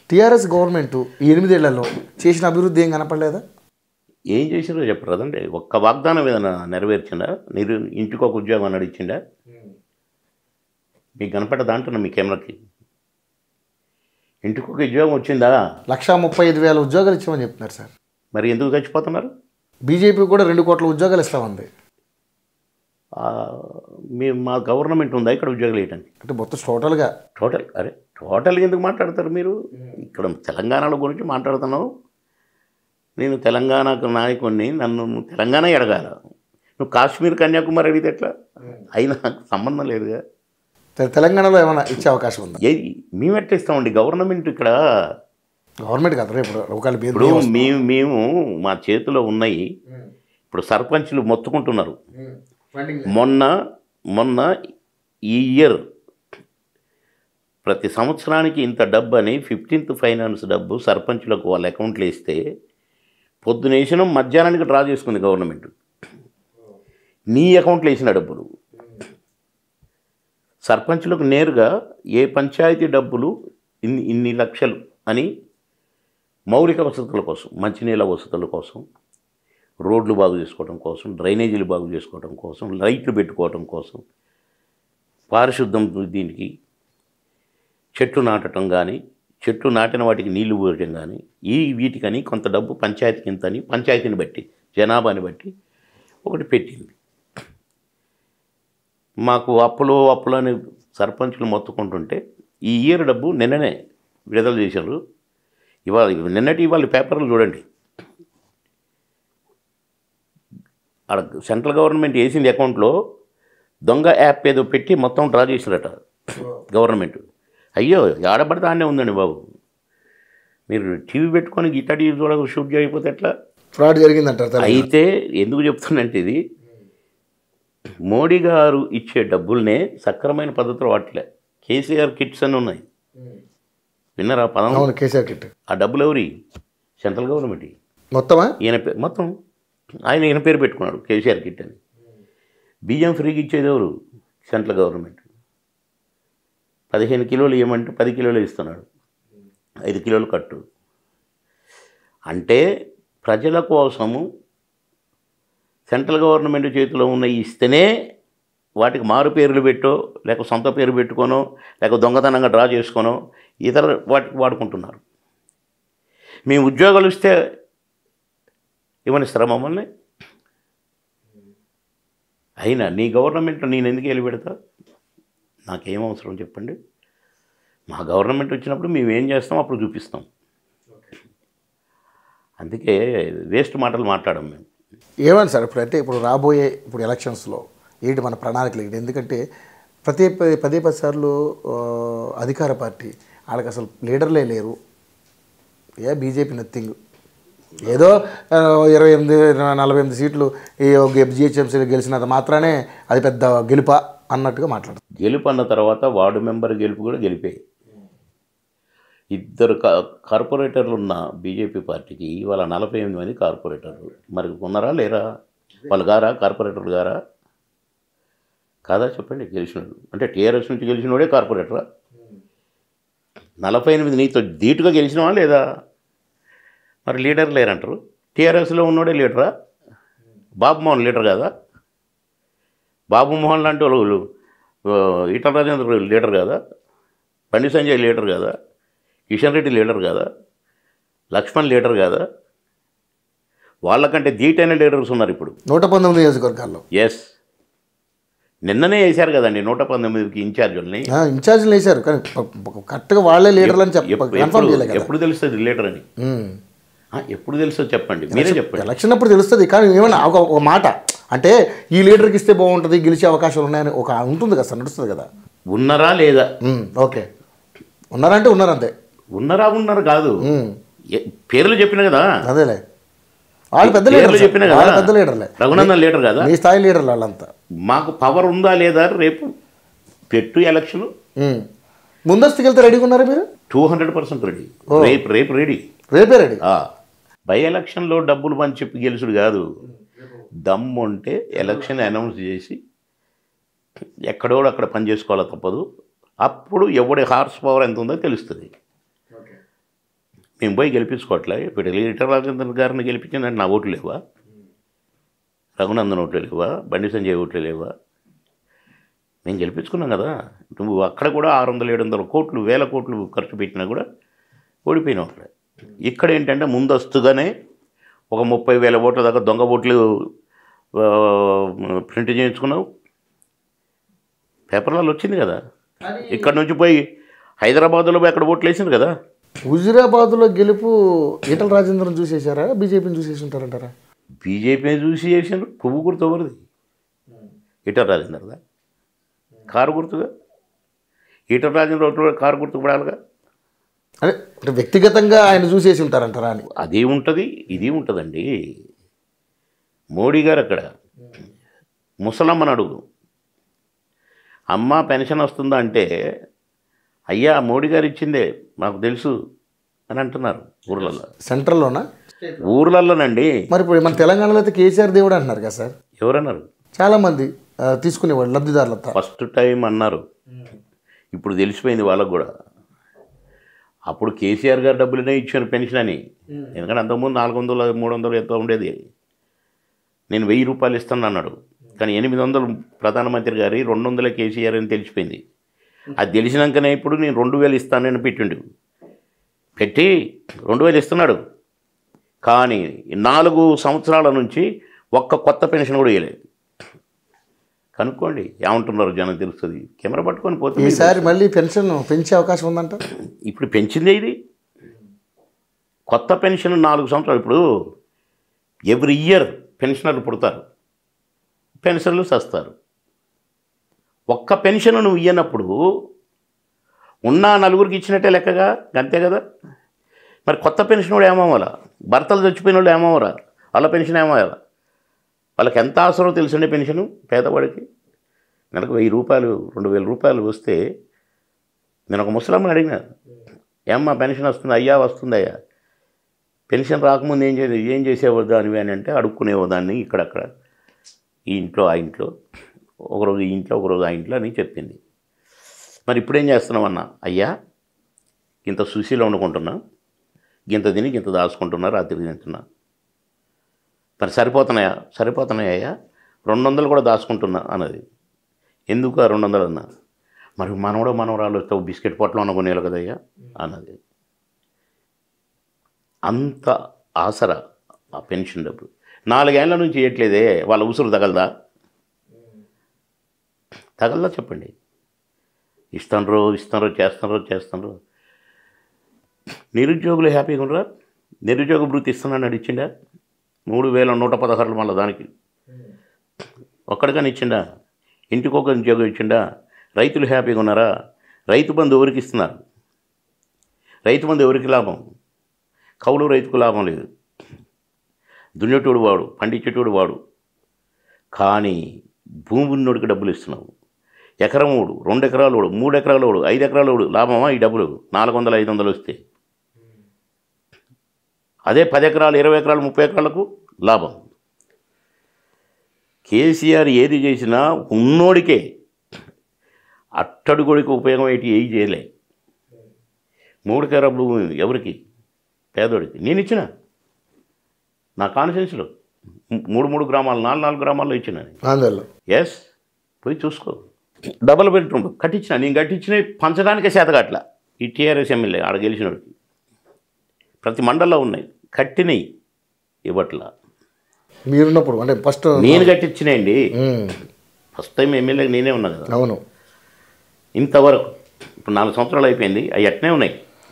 TRS government ఈ ఎనిమిదేళ్లలో చేసిన అభివృద్ధి ఏం కనపడలేదా ఏం చేసిరో చెప్పరు కదండి ఒక్క వాగ్దానం ఏదైనా నెరవేర్చిందా మీరు ఇంటికి ఒక ఉద్యోగం అని ఇచ్చిండా మీకు కనపడదా అంటున్నా మీ కెమెరాకి ఇంటికి ఒక ఉద్యోగం వచ్చిందా లక్షా ముప్పై ఐదు వేల ఉద్యోగాలు ఇచ్చామని చెప్తున్నారు సార్ మరి ఎందుకు చచ్చిపోతున్నారు బీజేపీ కూడా రెండు కోట్ల ఉద్యోగాలు ఇస్తామంది ఆ, మీ మా గవర్నమెంట్ ఉందా ఇక్కడ ఉద్యోగాలు వేయడానికి అంటే మొత్తం టోటల్గా టోటల్ అరే టోటల్గా ఎందుకు మాట్లాడతారు మీరు ఇక్కడ తెలంగాణలో గురించి మాట్లాడుతున్నావు నేను తెలంగాణకు నాయకుడిని నన్ను నువ్వు తెలంగాణ ఎడగాల నువ్వు కాశ్మీర్ కన్యాకుమారి అడిగితే ఎట్లా అయినా సంబంధం లేదుగా తె- తెలంగాణలో ఏమైనా ఇచ్చే అవకాశం ఉందా ఏది మేము ఎట్లా ఇస్తామండి గవర్నమెంట్ ఇక్కడ గవర్నమెంట్ కదా రేపు ఒకవేళ బీ- ఇప్పుడు మేము మేము మా చేతిలో ఉన్నాయి ఇప్పుడు సర్పంచ్లు మొత్తుకుంటున్నారు మొన్న మొన్న ఈ ఇయర్ ప్రతి సంవత్సరానికి ఇంత డబ్బు అని ఫిఫ్టీన్త్ ఫైనాన్స్ డబ్బు సర్పంచులకు వాళ్ళ అకౌంట్లో ఇస్తే పొద్దునేసిన మధ్యాహ్నానికి డ్రా చేసుకుంది గవర్నమెంట్ నీ అకౌంట్లో వేసిన డబ్బులు సర్పంచులకు నేరుగా ఏ పంచాయతీ డబ్బులు ఇన్ని ఇన్ని లక్షలు అని మౌలిక వసతుల కోసం మంచినీళ్ళ వసతుల కోసం రోడ్లు బాగు చేసుకోవడం కోసం డ్రైనేజీలు బాగు చేసుకోవడం కోసం లైట్లు పెట్టుకోవడం కోసం పారిశుద్ధం దీనికి చెట్లు నాటడం కానీ చెట్లు నాటిన వాటికి నీళ్లు పోయడం కానీ ఈ వీటికని కొంత డబ్బు పంచాయతీకి ఇంత అని పంచాయతీని బట్టి జనాభాని బట్టి ఒకటి పెట్టింది మాకు అప్పులు అప్పులు అని సర్పంచులు మొత్తుకుంటుంటే ఈ ఇయర్ డబ్బు నిన్ననే విడుదల చేశారు ఇవాళ నిన్నటి ఇవాళ పేపర్లు చూడండి ఆడ సెంట్రల్ గవర్నమెంట్ వేసింది అకౌంట్లో దొంగ యాప్ ఏదో పెట్టి మొత్తం డ్రా చేసినట గవర్నమెంట్ అయ్యో ఆడబడితే ఆడనే ఉందండి బాబు మీరు టీవీ పెట్టుకొని గిట్టా టీవీ చూడ షూట్ చేయకపోతే ఎట్లా ఫ్రాడ్ జరిగిందంటారు తెలంగాణ అయితే ఎందుకు చెప్తున్నంటే ఇది మోడీ గారు ఇచ్చే డబ్బుల్నే సక్రమైన పద్ధతిలో వాడలే కేసీఆర్ కిట్స్ అని ఉన్నాయి విన్నారా పదం అవును కేసీఆర్ కిట్ ఆ డబ్బులు ఎవరి సెంట్రల్ గవర్నమెంట్ మొత్తమా ఈయన పే- మొత్తం ఆయన ఈయన పేరు పెట్టుకున్నాడు కేసీఆర్ కిట్ అని బియ్యం ఫ్రీగా ఇచ్చేది ఎవరు సెంట్రల్ గవర్నమెంట్ పదిహేను కిలోలు ఇవ్వమంటే పది కిలోలు ఇస్తున్నాడు ఐదు కిలోలు కట్టు అంటే ప్రజల కోసము సెంట్రల్ గవర్నమెంట్ చేతిలో ఉన్న ఇస్తేనే వాటికి మారు పేర్లు పెట్టో లేక సొంత పేరు పెట్టుకోనో లేక దొంగతనంగా డ్రా చేసుకోనో ఇతర వాటికి వాడుకుంటున్నారు మేము ఉద్యోగాలు ఇస్తే ఇవ్వనిస్తారా మమ్మల్ని అయినా నీ గవర్నమెంట్ నేను ఎందుకు వెళ్ళి పెడతా నాకేం అవసరం చెప్పండి మా గవర్నమెంట్ వచ్చినప్పుడు మేము ఏం చేస్తాం అప్పుడు చూపిస్తాం అందుకే వేస్ట్ మాటలు మాట్లాడం మేము ఏమని సార్ ఇప్పుడు అంటే ఇప్పుడు రాబోయే ఇప్పుడు ఎలక్షన్స్లో ఏంటి మన ప్రణాళికలు ఏంటి ఎందుకంటే ప్రతి ప- పదే పది సార్లు ఆ, అధికార పార్టీ వాళ్ళకి అసలు లీడర్లే లేరు ఏ బీజేపీ నథింగ్ ఏదో ఆ, ఇరవై ఎనిమిది నలభై ఎనిమిది సీట్లు ఈ జిహెచ్ఎంసీలు గెలిచినంత మాత్రానే అది పెద్ద గెలుప అన్నట్టుగా మాట్లాడుతుంది గెలుపు అన్న తర్వాత వార్డు మెంబర్ గెలుపు కూడా గెలిపే ఇద్దరు కా కార్పొరేటర్లు ఉన్న బీజేపీ పార్టీకి ఇవాళ నలభై ఎనిమిది మంది కార్పొరేటర్లు మరి ఉన్నారా లేరా వాళ్ళు గారా కార్పొరేటర్లు గారా కాదా చెప్పండి గెలిచినాడు అంటే టీఆర్ఎస్ నుంచి గెలిచినోడే కార్పొరేటరా నలభై ఎనిమిది నీతో ధీటుగా గెలిచినవా లేదా మరి లీడర్ లేరంటారు టీఆర్ఎస్లో ఉన్నోడే లీడరా బాబు మోహన్ లీడర్ కాదా బాబు మోహన్ లాంటి వాళ్ళు ఆ, ఈటల రాజేంద్ర లీడర్ కాదా బండి సంజయ్ లీడర్ కాదా కిషన్ రెడ్డి లీడర్ కాదా లక్ష్మణ్ లీడర్ కాదా వాళ్ళకంటే ధీటైన లీడర్స్ ఉన్నారు ఇప్పుడు నూట పంతొమ్మిది నియోజకవర్గాల్లో ఎస్ నిన్ననే వేశారు కదండి నూట పంతొమ్మిదికి ఇన్ఛార్జుల్ని ఆ, ఇన్ఛార్జీలు వేశారు కానీ ప- ప- కరెక్ట్గా వాళ్ళే లీడర్లు అని చెప్ప ఎప్పుడు- కన్ఫర్మ్ ఎప్పుడు- చేయలేదు కదా ఎప్పుడు తెలుస్తుంది లీడర్ అని ఉమ్. ఆ, ఎప్పుడు తెలుసో చెప్పండి మీరే చెప్పండి ఎలక్షన్ అప్పుడు తెలుస్తుంది కానీ ఏమన్నా ఒక ఒక మాట అంటే ఈ లీడర్కి ఇస్తే బాగుంటుంది గెలిచే అవకాశాలు ఉన్నాయని ఒక ఉంటుంది కదా సార్ నడుస్తుంది కదా ఉన్నారా లేదా ఉమ్, ఓకే ఉన్నారంటే ఉన్నారు అంతే ఉన్నారా ఉన్నారు కాదు ఉమ్, ఏ- పేర్లు చెప్పిన కదా అదేలే వాళ్ళు పెద్ద పేర్లు లీడర్లు చెప్పిన కదా వాళ్ళు పెద్ద లీడర్లే రఘునందన్ లీడర్ కదా మీ స్థాయి లీడర్లు వాళ్ళంతా మాకు పవర్ ఉందా లేదా రేపు పెట్టు ఎలక్షన్ ఉమ్. ముందస్తుకి వెళ్తే రెడీగా ఉన్నారా మీరు టూ హండ్రెడ్ పర్సెంట్ రెడీ రేపు రేపు రెడీ రేపే రెడీ బై ఎలక్షన్లో డబ్బులు పని చెప్పి గెలుచుడు కాదు దమ్ము ఉంటే ఎలక్షన్ అనౌన్స్ చేసి ఎక్కడోడు అక్కడ పని చేసుకోవాలో తప్పదు అప్పుడు ఎవడి హార్స్ పవర్ ఎంత ఉందో తెలుస్తుంది మేము పోయి గెలిపించుకోవట్లే ఇప్పుడు ఈటల రాజేంద్ర గారిని గెలిపించిందంటే నా ఓట్లు లేవా రఘునందన్ ఓట్లు లేవా బండి సంజయ్ ఓట్లు లేవా మేము గెలిపించుకున్నాం కదా నువ్వు అక్కడ కూడా ఆరు వందలు ఏడు వందల కోట్లు వేల కోట్లు ఖర్చు పెట్టినా కూడా ఓడిపోయిన వాళ్ళే ఇక్కడ ఏంటంటే ముందస్తుగానే ఒక ముప్పై వేల ఓట్ల దాకా దొంగ ఓట్లు ఆ, ప్రింట్ చేయించుకున్నావు పేపర్లలో వచ్చింది కదా ఇక్కడ నుంచి పోయి హైదరాబాద్లో పోయి అక్కడ ఓట్లు వేసింది కదా హుజురాబాద్లో గెలుపు ఈటల రాజేంద్రన్ చూసేశారా బీజేపీని చూసేసి ఉంటారంటారా బీజేపీని చూసి చేసిండ్రు పువ్వు గుర్తు ఎవరిది ఈటర్ రాజేంద్రదా కారు గుర్తుగా ఈటర్ రాజేంద్ర ఒకటి కారు గుర్తు పడాలిగా అంటే అంటే వ్యక్తిగతంగా ఆయన చూసేసి ఉంటారంటారా అని అది ఉంటుంది ఇది ఉంటుందండి మోడీ గారు అక్కడ ముసలమ్మని అడుగు అమ్మ పెన్షన్ వస్తుందా అంటే అయ్యా మోడీ గారు ఇచ్చిందే మాకు తెలుసు అని అంటున్నారు ఊర్లలో సెంట్రల్లోనా ఊర్లలోనండి మరి ఇప్పుడు మన తెలంగాణలో అయితే కేసీఆర్ దేవుడు అంటున్నారు కదా సార్ ఎవరన్నారు చాలామంది ఆ, తీసుకునేవాళ్ళు లబ్ధిదారులతో ఫస్ట్ టైం అన్నారు ఇప్పుడు తెలిసిపోయింది వాళ్ళకు కూడా అప్పుడు కేసీఆర్ గారు డబ్బులనే ఇచ్చాను పెన్షన్ అని ఎందుకంటే అంతకుముందు నాలుగు వందలు మూడు వందలు ఎంతో ఉండేది నేను వెయ్యి రూపాయలు ఇస్తాను అన్నాడు కానీ ఎనిమిది వందలు ప్రధానమంత్రి గారి రెండు వందల కేసీఆర్ అని తెలిసిపోయింది అది తెలిసినాకనే ఇప్పుడు నేను రెండు వేలు ఇస్తానని పెట్టిండు పెట్టి రెండు వేలు ఇస్తున్నాడు కానీ నాలుగు సంవత్సరాల నుంచి ఒక్క కొత్త పెన్షన్ కూడా ఇవ్వలేదు కనుక్కోండి ఏమంటున్నారు జనం తెలుస్తుంది కెమెరా పట్టుకొని పోతే ఈసారి మళ్ళీ పెన్షన్ పెంచే అవకాశం ఉందంట ఇప్పుడు పెంచిందే ఇది కొత్త పెన్షన్ నాలుగు సంవత్సరాలు ఇప్పుడు ఎవ్రీ ఇయర్ పెన్షనర్లు పుడతారు పెన్షన్లు సస్తారు ఒక్క పెన్షన్ నువ్వు ఇయ్యనప్పుడు ఉన్న నలుగురికి ఇచ్చినట్టే లెక్కగా అంతే కదా మరి కొత్త పెన్షన్ కూడా ఏమవ్వాలా భర్తలు చచ్చిపోయిన వాళ్ళు ఏమవ్వరా వాళ్ళ పెన్షన్ ఏమవ్వాలా వాళ్ళకి ఎంత అవసరమో తెలుసుండే పెన్షను పేదవాడికి నెలకు వెయ్యి రూపాయలు రెండు వేల రూపాయలు వస్తే నేను ఒక ముసలమ్మని అడిగిన ఏమ్మా పెన్షన్ వస్తుంది అయ్యా వస్తుంది అయ్యా పెన్షన్ రాకముందు ఏం చేసే ఏం చేసేవాడు దానివి అని అంటే అడుక్కునేవో దాన్ని ఇక్కడక్కడ ఈ ఇంట్లో ఆ ఇంట్లో ఒకరోజు ఈ ఇంట్లో ఒకరోజు ఆ ఇంట్లో అని చెప్పింది మరి ఇప్పుడేం చేస్తున్నామన్నా అయ్యా ఇంత సుశీలో వండుకుంటున్నా గింత తిని గింత దాచుకుంటున్నా రాత్రి తింటున్నా మరి సరిపోతున్నాయా సరిపోతున్నాయా అయ్యా రెండు వందలు కూడా దాచుకుంటున్నా అన్నది ఎందుకు ఆ రెండు వందలు అన్నా మరి మనవడో మనవరాలు వస్తే ఓ బిస్కెట్ పొట్టలో అనుకునేలు కదయ్యా అన్నది అంత ఆసరా ఆ పెన్షన్ డబ్బులు నాలుగేళ్ల నుంచి ఇవ్వట్లేదే వాళ్ళ ఉసురు తగలదా తగలదా చెప్పండి ఇస్తానరో ఇస్తానరో చేస్తానరో చేస్తానరో నిరుద్యోగులు హ్యాపీగా ఉండరా నిరుద్యోగ భృతి ఇస్తున్నాను ఇచ్చిండా మూడు వేల నూట పదహారులు మళ్ళీ దానికి ఒక్కడికని ఇచ్చిండా ఇంటికి ఒక ఉద్యోగం ఇచ్చిండా రైతులు హ్యాపీగా ఉన్నారా రైతు బంధు ఎవరికి ఇస్తున్నారు రైతు బంధు ఎవరికి లాభం కౌలు రైతుకు లాభం లేదు దున్నేటోడు వాడు పండించేటోడు వాడు కానీ భూమి ఉన్నోడికి డబ్బులు ఇస్తున్నావు ఎకరం ఓడు రెండు ఎకరాలు ఓడు మూడు ఎకరాలు ఓడు ఐదు ఎకరాలు ఓడు లాభమా ఈ డబ్బులు నాలుగు వందలు ఐదు వందలు వస్తే అదే పది ఎకరాలు ఇరవై ఎకరాలు ముప్పై ఎకరాలకు లాభం కేసీఆర్ ఏది చేసినా ఉన్నోడికే అట్టడుగుడికి ఉపయోగం ఏంటి ఏది చేయలే మూడు ఎకరాల భూమి ఎవరికి పేదోడికి నేను ఇచ్చిన నా కాన్ఫిడెన్స్లో మూడు మూడు గ్రామాలు నాలుగు నాలుగు గ్రామాల్లో ఇచ్చిన ఆంధ్రలో ఎస్ పోయి చూసుకో డబల్ బెడ్రూమ్ కట్టించిన నేను కట్టించిన పంచడానికే చేతగాట్ల ఈ టీఆర్ఎస్ ఎమ్మెల్యే ఆడ గెలిచినోడికి ప్రతి మండల్లో ఉన్నాయి కట్టినవి ఇవ్వట్లా మీరున్నప్పుడు అంటే ఫస్ట్ నేను కట్టించినాయండి ఉమ్, ఫస్ట్ టైం ఎమ్మెల్యే నేనే ఉన్నా కదా అవును ఇంతవరకు ఇప్పుడు నాలుగు సంవత్సరాలు అయిపోయింది అవి అట్నే ఉన్నాయి